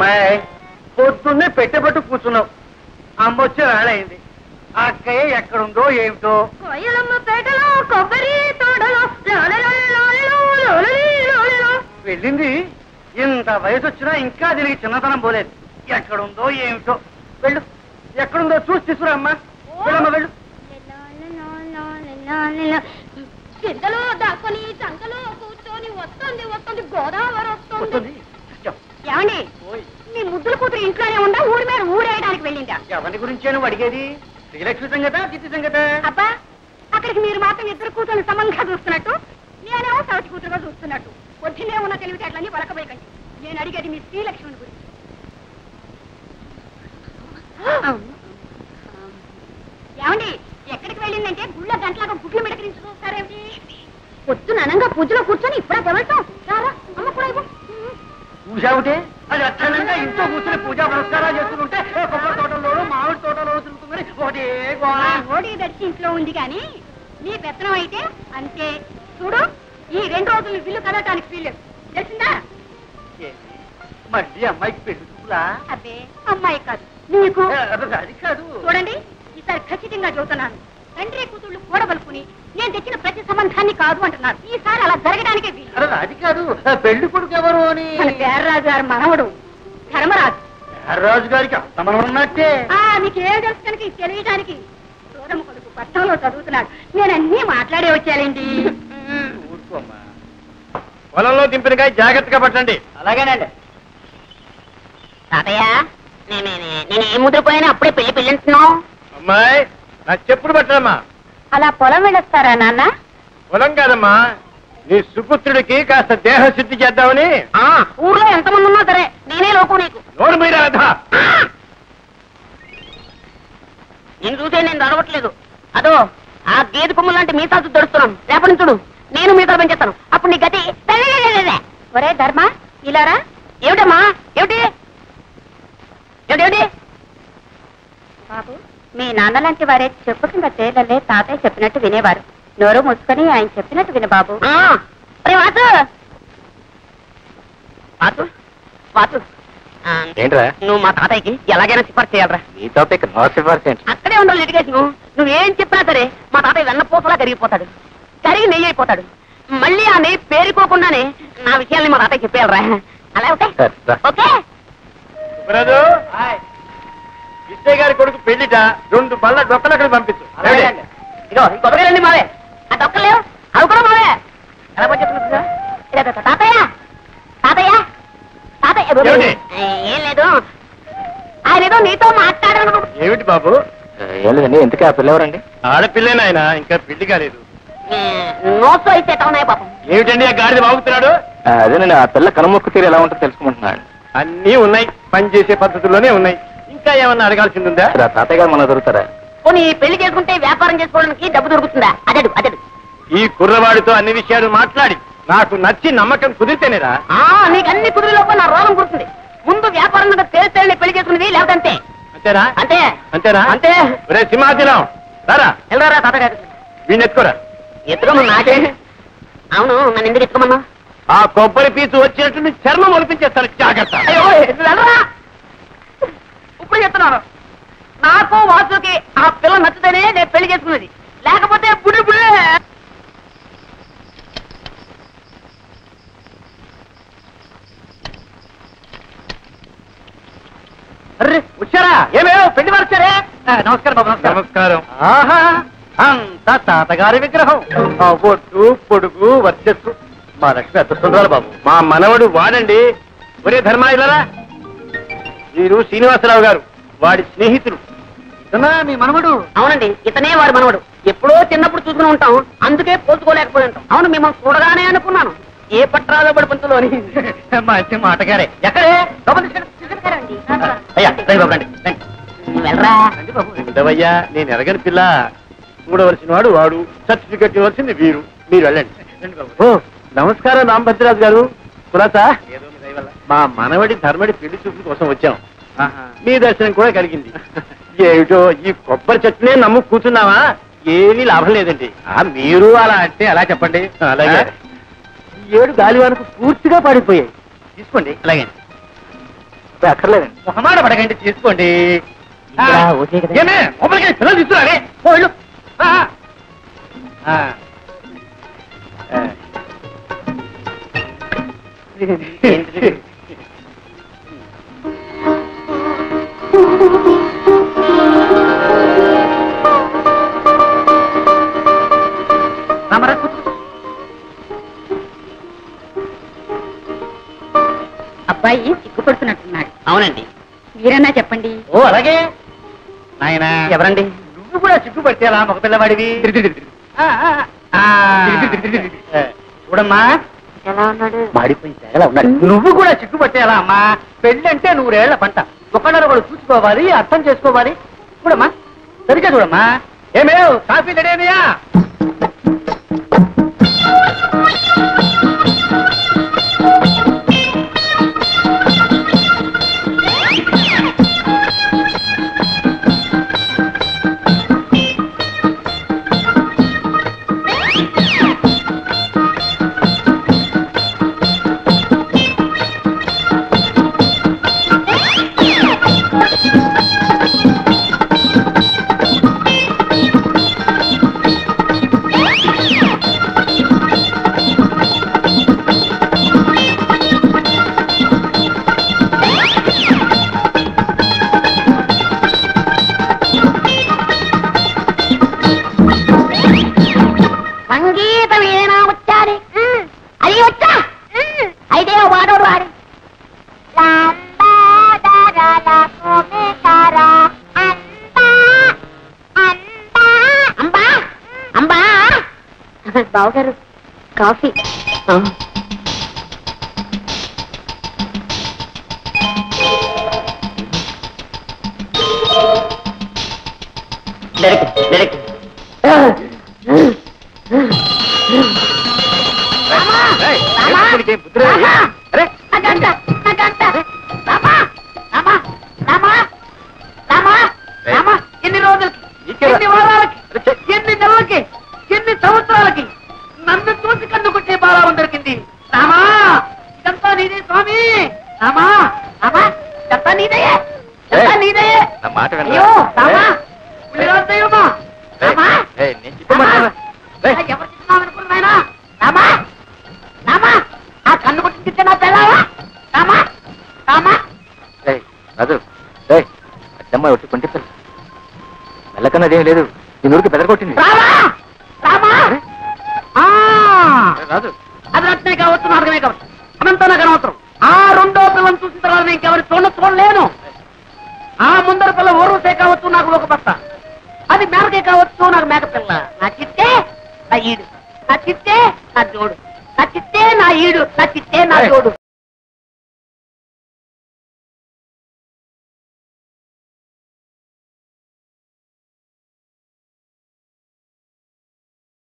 అమ్మాయి పొద్దున్నే పెట్టబట్టు కూర్చున్నావు అమ్మ వచ్చే వేళ అయింది ఆ అక్కయ్య ఎక్కడుందో ఏమిటో కోయలమ్మ పేటలో కొబ్బరి తోటలో లాలలా లాలలా లాలలీ లాలలా. వెళ్ళింది ఇంత వయసు వచ్చినా ఇంకా దీనికి చిన్నతనం పోలేదు ఎక్కడుందో ఏమిటో వెళ్ళు ఎక్కడుందో చూసి తీసుకురా అమ్మా వెళ్ళమ్మా వెళ్ళు కిందలో దాక్కుని చంకలో కూర్చొని వస్తుంది వస్తుంది గోదావరి వస్తుంది వస్తుంది ఏమండి ఓయ్, మీ ముద్దుల కూతురు ఇంట్లోనే ఉందా ఊరి మీద ఊరేయడానికి వెళ్ళిందా ఎవరి గురించి నువ్వు అడిగేది శ్రీలక్ష్మి సంగత జిత్తి సంగత అబ్బా అక్కడికి మీరు మాత్రం ఇద్దరు కూతురు సమంగా చూస్తున్నట్టు నేనేమో సవతి కూతురుగా చూస్తున్నట్టు పొద్దున్నే ఉన్న తెలివితేటలన్నీ వలకబోయకండి నేను అడిగేది మీ శ్రీలక్ష్మిని గురించి ఏమండి ఎక్కడికి వెళ్ళిందంటే గుళ్ళ గంటలాగా గుడ్లు మిడకరించి చూస్తారేమిటి పొద్దున అనంగా పూజలో కూర్చొని ఇప్పుడే తెవలతాం రారా అమ్మ కూడా ఇవ్వు. చూసావుటే అది అక్షరంగా ఇంట్లో కూర్చొని పూజా పురస్కారాలు చేస్తుంటే ఏ కొబ్బరి తోటలోనూ మామిడి తోటలోనూ తిరుగుతుందని ఒకటే గోళ ఆ ఓడి దర్శి ఇంట్లో ఉంది కానీ నీ పెత్తనం అయితే అంతే చూడు ఈ రెండు రోజులు బిల్లు కదటానికి వీల్లేదు తెలిసిందా ఏంటి? మళ్ళీ అమ్మాయికి పెళ్లి చూపులా అబ్బే అమ్మాయి కాదు నీకు ఏ, అబ్బే, అది కాదు చూడండి ఈసారి ఖచ్చితంగా చెబుతున్నాను తండ్రి కూతుళ్ళు కూడబలుకుని నేను తెచ్చిన ప్రతి సంబంధాన్ని కాదు అంటున్నారు ఈసారి అలా జరగడానికే వీలు అరే, అది కాదు ఆ పెళ్లి కొడుకు ఎవరు అని మన పేర్రాజు గారు మనవడు ధర్మరాజు రాజు గారికి అంతమనం ఉన్నట్టే ఆ మీకు ఏం తెలుసు కనుక ఇది తెలియడానికి చూడమ్మ కొడుకు పట్టణంలో చదువుతున్నాడు నేను అన్నీ మాట్లాడే వచ్చానండి ఊరుకోమ్మా పొలంలో దింపినకాయ జాగ్రత్తగా పట్టండి అలాగేనండి తాతయ్య నేను ఏం ముద్రపోయినా అప్పుడే పెళ్లి పెళ్ళంటున్నావు అమ్మాయి నా చెప్పులు పట్టడమ్మా అలా పొలం వెళ్ళొస్తారా నాన్న పొలం కాదమ్మా నీ సుపుత్రుడికి కాస్త దేహశుద్ధి చేద్దామని ఆ ఊర్లో ఎంతమంది ఉన్నా సరే నేనే లోకం నీకు నోరు మీద రాధా నేను చూసే నేను దడవట్లేదు అదో ఆ గేదె కొమ్ము లాంటి మీసాలు దొరుకుతున్నాను రేపటి నుంచి చూడు నేను మీసాలు పెంచేస్తాను అప్పుడు నీ గతి లలలలలల. ఒరే ధర్మ ఇలారా ఏమిటమ్మా ఏమిటి ఏమిటి ఏమిటి బాబు మీ నాన్న లాంటి వారే చెప్పు కింద తేలలే తాతయ్య చెప్పినట్టు వినేవారు నోరు మూసుకొని ఆయన చెప్పినట్టు విను బాబు ఆ, ఒరే వాసు వాసు వాసు ఆ, ఏంట్రా నువ్వు మా తాతయ్యకి ఎలాగైనా సిఫార్సు చేయాలరా నీ టాపిక్ నో సిఫార్సు ఏంటి అక్కడే ఉండాలి లిటిగేషన్ నువ్వేం చెప్పినా సరే మా తాతయ్య వెన్నపూసలా కరిగిపోతాడు కరిగి నెయ్యి అయిపోతాడు మళ్ళీ ఆ నెయ్యి పేరుకోకుండానే నా విషయాల్ని మా తాతయ్య చెప్పేయాలరా అలా ఓకే సరే, రా. ఓకే బ్రదు విజయ్ గారి కొడుకు పెళ్లిట రెండు బల్ల డొక్కలక్కడ పంపించు ఇదో ఈ కొబ్బరికాయలన్నీ మావే ఆ దొక్కలేవు అవి కూడా మావే ఎలా పనిచేస్తున్నా తాతయ్య తాతయ్య తాతయ్య ఏమిటి? ఏం లేదు ఆయన ఏదో నీతో మాట్లాడాలను ఏమిటి బాబు ఏం లేదండి ఎందుకు ఆ పిల్లవరండి ఆడపిల్లేనాయన ఇంకా పెళ్లి కాలేదు నోట్స్ అయితే ఎట్లా ఉన్నాయి పాపం ఏమిటండి ఆ గాడిద బాగుతున్నాడు అదేనండి ఆ పిల్ల కనుమొక్కు తీరు ఎలా ఉంటుందో తెలుసుకుంటున్నాడు అన్నీ ఉన్నాయి పని చేసే పద్ధతుల్లోనే ఉన్నాయి ఇంకా ఏమన్నా అడగాల్సింది ఉందా సరే ఆ తాతయ్య గారు మన దొరుకుతారా పోనీ పెళ్లి చేసుకుంటే వ్యాపారం చేసుకోవడానికి డబ్బు దొరుకుతుందా అదడు అదడు ఈ కుర్రవాడితో అన్ని విషయాలు మాట్లాడి నాకు నచ్చి నమ్మకం కుదిరితేనేరా ఆ నీకు అన్ని కుదిరిలోపు నా రోగం కుడుతుంది ముందు వ్యాపారం మీద తేలితేలిని పెళ్లి చేసుకునేది లేకపోతే అంతే అంతేనా అంతే అంతేనా అంతే ఒరే సింహాచలం రారా వెళ్ళరా తాతగారు వీడిని ఎత్తుకోరా ఎత్తుకోమన్నా నాకే అవును నన్ను ఎందుకు ఎత్తుకోమన్నా ఆ కొబ్బరి పీచు వచ్చినట్టు నీ చర్మం ఒలిపించేస్తాను జాగ్రత్త అయ్యో వెళ్ళరా ఇప్పుడు చెప్తున్నాను నాకు వాసుకి ఆ పిల్ల నచ్చితేనే నేను పెళ్లి చేసుకున్నది లేకపోతే బుడి బుడి అర్రే వచ్చారా ఏమేమో పెళ్లి వచ్చారే నమస్కారం బాబు నమస్కారం ఆహా అంత తాతగారి విగ్రహం ఆ ఒట్టు పొడుగు వర్చస్సు మా లక్ష్మి ఎంత సుందరాలు బాబు మా మనవడు వాడండి ఒరే ధర్మా ఇల్లరా వీరు శ్రీనివాసరావు గారు వాడి స్నేహితులు ఇతనా మీ మనవడు అవునండి ఇతనే వారి మనవడు ఎప్పుడో చిన్నప్పుడు చూసుకుని ఉంటాం అందుకే పోల్చుకోలేకపోయి ఉంటాం అవును మిమ్మల్ని చూడగానే అనుకున్నాను ఏ పట్రాలో పడి పంతులోని మంచి మాటగారే ఎక్కడే లోపల తీసుకెళ్ళు, తీసుకెళ్ళు. అయ్యా రండి బాబు రండి రండి. వెళ్ళరా రండి బాబు రెండవయ్యా నేను ఎరగని పిల్ల చూడవలసిన వాడు వాడు సర్టిఫికెట్ ఇవ్వాల్సింది వీరు మీరు వెళ్ళండి ఓ నమస్కారం రామభద్రరాజు గారు కులత మా మనవడి ధర్మడి పెళ్లి చూపు కోసం వచ్చాం మీ దర్శనం కూడా కలిగింది ఏమిటో ఈ కొబ్బరి చెట్టునే నమ్ము కూర్చున్నావా ఏమీ లాభం లేదండి మీరు అలా అంటే అలా చెప్పండి అలాగే ఈ ఏడు గాలివానకు పూర్తిగా పడిపోయాయి తీసుకోండి అలాగే అబ్బాయి అక్కర్లేదండి ఒక మాట పడకండి తీసుకోండి ఆ, ఇంకా ఓకే కదా? ఏమే మొబైల్కి పిల్లలు తీసుకురావే ఓ వెళ్ళు ఆ, ఆ. ఆ. రామరా, కూర్చో. అబ్బాయి సిగ్గుపడుతున్నట్టున్నాడు అవునండి మీరన్నా చెప్పండి ఓ అలాగే నాయనా ఎవరండి నువ్వు కూడా సిగ్గుపడితే అలా మగ పిల్లవాడివి ఆ, ఆ, ఆ. ఆ, చూడమ్మా ఎలా ఉన్నాడు మాడిపోయి తెగలా ఉన్నాడు నువ్వు కూడా సిగ్గుపట్టే అలా అమ్మా పెళ్ళి అంటే నూరేళ్ల పంట ఒకళ్ళొకడు చూసుకోవాలి అర్థం చేసుకోవాలి చూడమ్మా సరిగ్గా చూడమ్మా ఏమేవ్ కాఫీ రెడీనయా సంగీతం ఏనా వచ్చాని అది వచ్చా అయితే వాడోడు వాడి అంబా అంబా బావగారు కాఫీ డైరెక్ట్ డైరెక్ట్ ఏయ్, ఏంటి దీనికి ఏం బుద్ధి లేదు? అరే నాకంట నాకంట రామా రామా రామా రామా రామా ఎన్ని రోజులకి నీకే రా. ఎన్ని వారాలకి అరే, ఛే. ఎన్ని నెలలకి ఎన్ని సంవత్సరాలకి నన్ను చూసి కన్ను కొట్టే బాలావం దొరికింది రామా ఇదంతా నీదే స్వామి రామా రామా ఇదంతా నీదే ఇదంతా ఏయ్, నీదే నా మాట వినరా? అయ్యో రామా ఏయ్. ఉల్లిరాజయ్యమ్మా ఏయ్, రామా ఏయ్, నేను చెప్పమంటారా? ఏయ్, ఎవరు చిన్నావు అనుకున్నాయినా రామా రామా ఆ కన్ను కొట్టించితే నా పెళ్ళావా రామా రామా ఏయ్, రాజు ఏయ్, అచ్చమ్మ ఒట్టి కొంటి పిల్ల వెళ్ళకన్నదేం లేదు నీ ఊరికి బెదరగొట్టింది రామా రామా ఆ, ఏయ్, రాజు అది రత్నే కావచ్చు నాటకమే కావచ్చు అదంతా నాకు అనవసరం ఆ రెండో పిల్లని చూసిన తర్వాత నేను ఇంకెవరి చూడ చూడలేను